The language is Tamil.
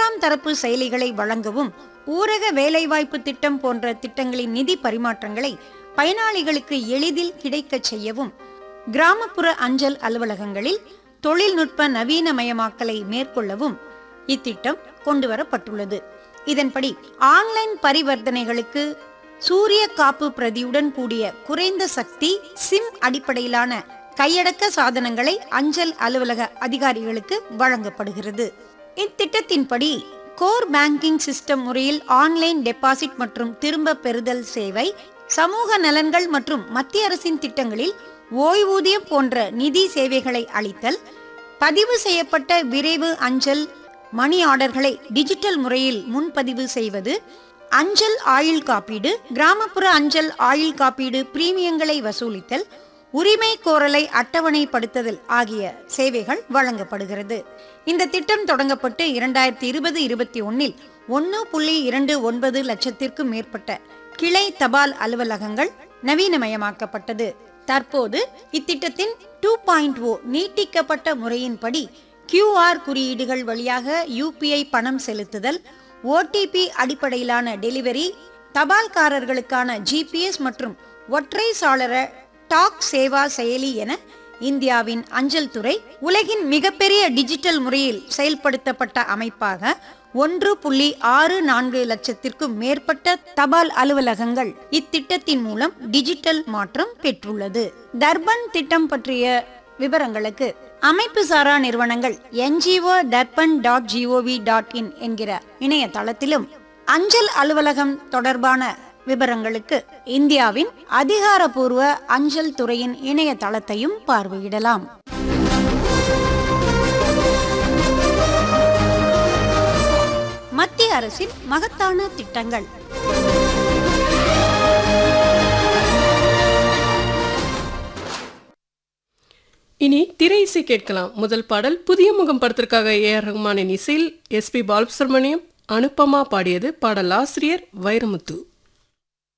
இரண்டாம் தரப்பு செயலிகளை வழங்கவும் ஊரக வேலைவாய்ப்பு திட்டம் போன்ற திட்டங்களின் நிதி பரிமாற்றங்களை பயனாளிகளுக்கு எளிதில் கிடைக்கச் செய்யவும் கிராமப்புற அஞ்சல் அலுவலகங்களில் தொழில்நுட்ப நவீனமயமாக்கலை மேற்கொள்ளவும் இத்திட்டம் கொண்டுவரப்பட்டுள்ளது இதன்படி ஆன்லைன் பரிவர்த்தனைகளுக்கு சூரிய காப்பு பிரதியுடன் கூடிய குறைந்த சக்தி சிம் அடிப்படையிலான கையடக்க சாதனங்களை அஞ்சல் அலுவலக அதிகாரிகளுக்கு வழங்கப்படுகிறது இத்திட்டத்தின்படி கோர் பேங்கிங் சிஸ்டம் முறையில் ஆன்லைன் டெபாசிட் மற்றும் திரும்ப பெறுதல் சேவை சமூக நலன்கள் மற்றும் மத்திய அரசின் திட்டங்களில் ஓய்வூதியம் போன்ற நிதி சேவைகளை அளித்தல் பதிவு செய்யப்பட்ட விரைவு அஞ்சல் மணி ஆர்டர்களை டிஜிட்டல் முறையில் முன்பதிவு செய்வது அஞ்சல் ஆயுள் காப்பீடு கிராமப்புற அஞ்சல் ஆயுள் காப்பீடு பிரீமியங்களை வசூலித்தல் உரிமை கோரலை அட்டவணைப்படுத்துதல் ஆகிய சேவைகள் வழங்கப்படுகிறது இந்த திட்டம் தொடங்கப்பட்டு இரண்டாயிரத்தி இருபது இருபத்தி ஒன்னில் ஒன்று புள்ளி இரண்டு ஒன்பது லட்சத்திற்கும் மேற்பட்ட கிளை தபால் அலுவலகங்கள் நவீனமயமாக்கப்பட்டது தற்போது இத்திட்டத்தின் டூ பாயிண்ட் ஓ நீட்டிக்கப்பட்ட முறையின்படி கியூஆர் குறியீடுகள் வழியாக யூபிஐ பணம் செலுத்துதல் ஓடிபி அடிப்படையிலான டெலிவரி தபால்காரர்களுக்கான ஜிபிஎஸ் மற்றும் ஒற்றை சாளர டாக் சேவா செயலி என இந்தியாவின் அஞ்சல் துறை உலகின் மிகப்பெரிய டிஜிட்டல் முறையில் செயல்படுத்தப்பட்ட அமைப்பாக ஒன்று புள்ளி ஆறு நான்கு லட்சத்திற்கும் மேற்பட்ட தபால் அலுவலகங்கள் இத்திட்டத்தின் மூலம் டிஜிட்டல் மாற்றம் பெற்றுள்ளது தர்பன் திட்டம் பற்றிய விவரங்களுக்கு அமைப்பு சாரா நிறுவனங்கள் NGO Darpan dot GOV dot in என்கிற இணையதளத்திலும் அஞ்சல் அலுவலகம் தொடர்பான விவரங்களுக்கு இந்தியாவின் அதிகாரப்பூர்வ அஞ்சல் துறையின் இணையதளத்தையும் பார்வையிடலாம் மத்திய அரசின் மகத்தான திட்டங்கள் இனி திரை இசை கேட்கலாம் முதல் பாடல் புதிய முகம் படத்திற்காக ஏ ஆர் ரஹ்மானின் இசையில் எஸ்பி பாலசுப்ரமணியம் அனுப்பமா பாடியது பாடல் ஆசிரியர் வைரமுத்து